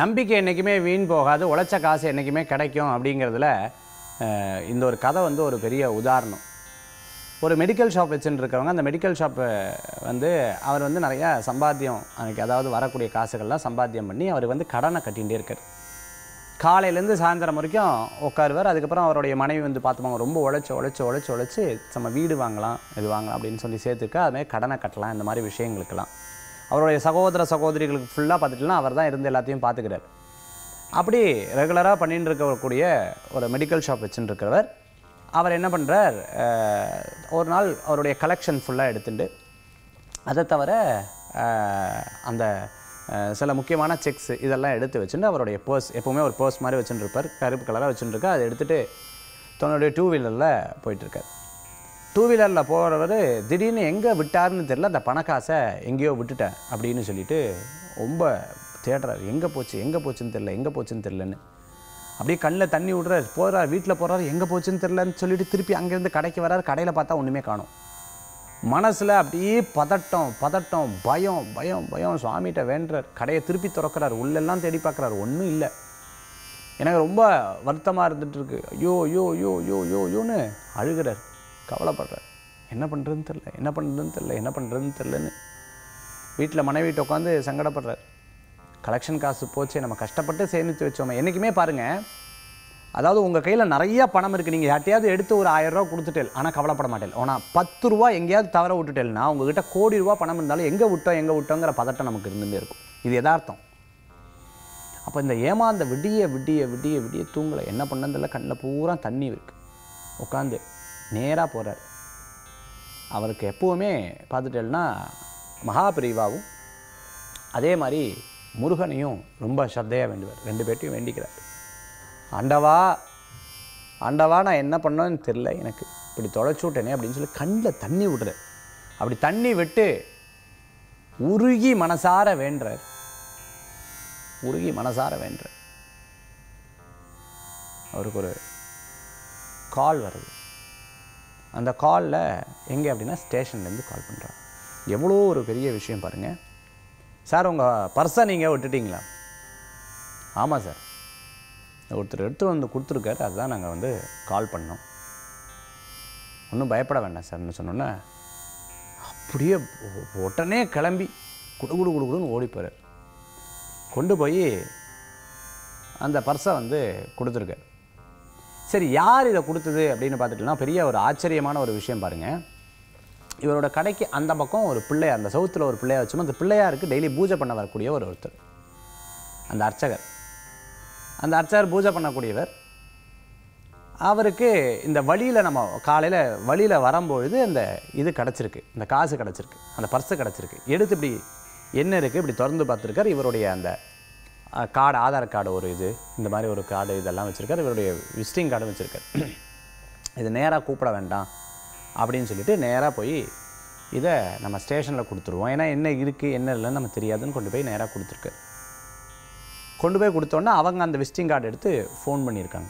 நம்பிக்கை என்றைக்குமே வீண் போகாது உழைச்ச காசு என்றைக்குமே கிடைக்கும் அப்படிங்கிறதுல அஹ், இந்த ஒரு கதை வந்து ஒரு பெரிய உதாரணம் ஒரு மெடிக்கல் ஷாப் வச்சுட்டு இருக்கிறவங்க அந்த மெடிக்கல் ஷாப்பை வந்து அவர் வந்து நிறையா சம்பாத்தியம் அன்னைக்கு அதாவது வரக்கூடிய காசுகள்லாம் சம்பாத்தியம் பண்ணி அவர் வந்து கடனை கட்டிகிட்டே இருக்கார் காலையிலேருந்து சாயந்தரம் வரைக்கும் உட்காருவார் அதுக்கப்புறம் அவருடைய மனைவி வந்து பார்த்துப்பாங்க ரொம்ப உழைச்சி உழைச்சி உழைச்சி உழைச்சி நம்ம வீடு வாங்கலாம் இது வாங்கலாம் அப்படின்னு சொல்லி சேர்த்துக்க அதுமாதிரி கடனை கட்டலாம் இந்த மாதிரி விஷயங்களுக்கெல்லாம் அவருடைய சகோதர சகோதரிகளுக்கு ஃபுல்லாக பார்த்துட்டுலாம் அவர் தான் இருந்து எல்லாத்தையும் பார்த்துக்கிறார் அப்படி ரெகுலராக பண்ணிட்டு இருக்கக்கூடிய ஒரு மெடிக்கல் ஷாப் வச்சுட்டு இருக்கிறவர் அவர் என்ன பண்ணுறார் ஒரு நாள் அவருடைய கலெக்ஷன் ஃபுல்லாக எடுத்துட்டு அதை தவிர அஹ், அந்த அஹ், சில முக்கியமான செக்ஸ் இதெல்லாம் எடுத்து வச்சுட்டு அவருடைய பர்ஸ் எப்போவுமே ஒரு பர்ஸ் மாதிரி வச்சுட்டு இருப்பார் கருப்பு கலராக வச்சுட்டு இருக்கார் அதை எடுத்துகிட்டு தன்னுடைய டூ வீலரில் போயிட்டுருக்கார் டூ வீலரில் போகிறவர் திடீர்னு எங்கே விட்டாருன்னு தெரியல அந்த பணக்காசை எங்கேயோ விட்டுட்டேன் அப்படின்னு சொல்லிட்டு ரொம்ப தேடுறாரு எங்கே போச்சு எங்கே போச்சுன்னு தெரில எங்கே போச்சுன்னு தெரிலன்னு அப்படியே கண்ணில் தண்ணி விடுறாரு போகிறார் வீட்டில் போகிறாரு எங்கே போச்சுன்னு தெரிலன்னு சொல்லிட்டு திருப்பி அங்கேருந்து கடைக்கு வராரு கடையில் பார்த்தா ஒன்றுமே காணும் மனசில் அப்படியே பதட்டம் பதட்டம் பயம் பயம் பயம் சுவாமிகிட்ட வேண்டுறார் கடையை திருப்பி திறக்கிறார் உள்ளெல்லாம் தேடி பார்க்குறாரு ஒன்றும் இல்லை எனக்கு ரொம்ப வருத்தமாக இருந்துட்டு இருக்கு ஐயோ ஐயோ ஐயோ ஐயோ ஐயோ ஐயோன்னு அழுகிறார் கவலைப்படுறார் என்ன பண்ணுறதுன்னு தெரில என்ன பண்ணுறதுன்னு தெரில என்ன பண்ணுறதுன்னு தெரிலன்னு வீட்டில் மனைவிட்ட உட்காந்து சங்கடப்படுறார் கலெக்ஷன் காசு போச்சு நம்ம கஷ்டப்பட்டு சேமித்து வச்சோமே என்றைக்குமே பாருங்கள் அதாவது உங்கள் கையில் நிறைய பணம் இருக்குது நீங்கள் யார்ட்டையாவது எடுத்து ஒரு ஆயிரம் ரூபா கொடுத்துட்டேல் ஆனால் கவலைப்பட மாட்டேன் ஆனால் பத்து ரூபா எங்கேயாவது தவற விட்டுட்டேல்னா உங்ககிட்ட கோடி ரூபா பணம் இருந்தாலும் எங்கே விட்டோம் எங்கே விட்டோங்கிற பதட்டம் நமக்கு இருந்துகிட்டே இருக்கும் இது யதார்த்தம் அப்போ இந்த ஏமாந்த விடிய விடிய விடிய விடிய தூங்கலை என்ன பண்ணதில்ல கண்ணில் பூரா தண்ணி இருக்கு உட்காந்து நேராக போகிறார் அவருக்கு எப்போவுமே பார்த்துட்டேன்னா மகாபிரிவாவும் அதே மாதிரி முருகனையும் ரொம்ப ஸ்ரத்தையாக வேண்டுவார் ரெண்டு பேர்ட்டையும் வேண்டிக்கிறார் ஆண்டவா ஆண்டவா நான் என்ன பண்ணோன்னு தெரில எனக்கு இப்படி தொலைச்சு விட்டேனே அப்படின்னு சொல்லி கண்ணில் தண்ணி விடுறார் அப்படி தண்ணி விட்டு உருகி மனசார வேண்டுறார் உருகி மனசார வேண்டுறார் அவருக்கு ஒரு கால் வருது அந்த காலில் எங்கே அப்படின்னா ஸ்டேஷன்லேருந்து கால் பண்ணுறாங்க எவ்வளோ ஒரு பெரிய விஷயம் பாருங்கள் சார் உங்கள் பர்ஸை நீங்கள் விட்டுட்டீங்களா ஆமாம் சார் ஒருத்தர் எடுத்து வந்து கொடுத்துருக்காரு அதுதான் நாங்கள் வந்து கால் பண்ணோம் ஒன்றும் பயப்பட வேண்டாம் சார்னு சொன்னோன்னே அப்படியே உ- உடனே கிளம்பி குடு குடு குடுன்னு ஓடி போகிறார் கொண்டு போய் அந்த பர்ஸை வந்து கொடுத்துருக்காரு சரி யார் இதை கொடுத்தது அப்படின்னு பார்த்துட்டோம்னா பெரிய ஒரு ஆச்சரியமான ஒரு விஷயம் பாருங்கள் இவரோட கடைக்கு அந்த பக்கம் ஒரு பிள்ளையார் அந்த சவுத்தில் ஒரு பிள்ளையார் வச்சோம் அந்த பிள்ளையாருக்கு டெய்லி பூஜை பண்ண வரக்கூடிய ஒரு ஒருத்தர் அந்த அர்ச்சகர் அந்த அர்ச்சகர் பூஜை பண்ணக்கூடியவர் அவருக்கு இந்த வழியில் நம்ம காலையில் வழியில் வரும்பொழுது அந்த இது கிடச்சிருக்கு இந்த காசு கிடச்சிருக்கு அந்த பர்ஸு கிடச்சிருக்கு எடுத்து இப்படி என்ன இருக்குது இப்படி திறந்து பார்த்துருக்காரு இவருடைய அந்த கார்டு ஆதார் கார்டு ஒரு இது இந்த மாதிரி ஒரு கார்டு இதெல்லாம் வச்சுருக்காரு இவருடைய விசிட்டிங் கார்டும் வச்சுருக்காரு இது நேராக கூப்பிட வேண்டாம் அப்படின்னு சொல்லிட்டு நேராக போய் இதை நம்ம ஸ்டேஷனில் கொடுத்துருவோம் ஏன்னா என்ன இருக்குது என்ன இல்லைன்னு நம்ம தெரியாதுன்னு கொண்டு போய் நேராக கொடுத்துருக்காரு கொண்டு போய் கொடுத்தோன்னே அவங்க அந்த விசிட்டிங் கார்டு எடுத்து ஃபோன் பண்ணியிருக்காங்க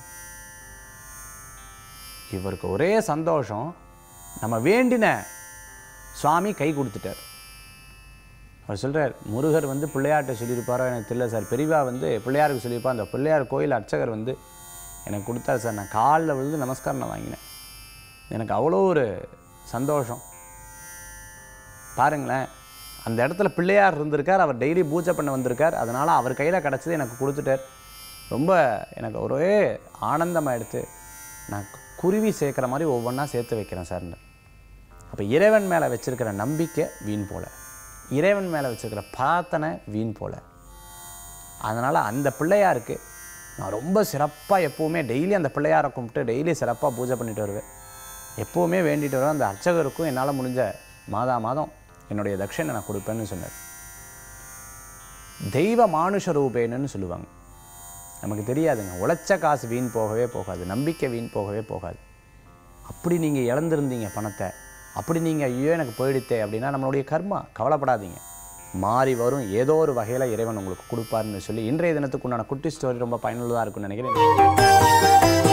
இவருக்கு ஒரே சந்தோஷம் நம்ம வேண்டின சுவாமி கை கொடுத்துட்டார் அவர் சொல்கிறார் முருகர் வந்து பிள்ளையார்கிட்ட சொல்லியிருப்பாரோ எனக்கு தெரியல சார் பெரியவா வந்து பிள்ளையாருக்கு சொல்லியிருப்பா அந்த பிள்ளையார் கோயில் அர்ச்சகர் வந்து எனக்கு கொடுத்தாரு சார் நான் காலில் விழுந்து நமஸ்காரம் நான் வாங்கினேன் எனக்கு அவ்வளோ ஒரு சந்தோஷம் பாருங்களேன் அந்த இடத்துல பிள்ளையார் இருந்திருக்கார் அவர் டெய்லி பூஜை பண்ண வந்திருக்கார் அதனால் அவர் கையில் கிடச்சது எனக்கு கொடுத்துட்டார் ரொம்ப எனக்கு ஒரே ஆனந்தமாயிடுத்து நான் குருவி சேர்க்குற மாதிரி ஒவ்வொன்றா சேர்த்து வைக்கிறேன் சார்ன்னு அப்போ இறைவன் மேலே வச்சிருக்கிற நம்பிக்கை வீண் போல இறைவன் மேலே வச்சிருக்கிற பிரார்த்தனை வீண் போல அதனால் அந்த பிள்ளையாருக்கு நான் ரொம்ப சிறப்பாக எப்போவுமே டெய்லி அந்த பிள்ளையாரை கும்பிட்டு டெய்லி சிறப்பாக பூஜை பண்ணிட்டு வருவேன் எப்போவுமே வேண்டிட்டு வருவேன் அந்த அர்ச்சகருக்கும் என்னால் முடிஞ்ச மாதா மாதம் என்னுடைய தட்சணை நான் கொடுப்பேன்னு சொன்னார் தெய்வ மானுஷ ரூபேன்னு சொல்லுவாங்க நமக்கு தெரியாதுங்க உழைச்ச காசு வீண் போகவே போகாது நம்பிக்கை வீண் போகவே போகாது அப்படி நீங்கள் இழந்திருந்தீங்க பணத்தை அப்படி நீங்கள் ஐயோ எனக்கு போயிடுத்தே அப்படின்னா நம்மளுடைய கர்மா கவலைப்படாதீங்க மாறி வரும் ஏதோ ஒரு வகையில் இறைவன் உங்களுக்கு கொடுப்பாருன்னு சொல்லி இன்றைய தினத்துக்கு உண்டான குட்டி ஸ்டோரி ரொம்ப பயனுள்ளதாக இருக்கும்னு நினைக்கிறேன்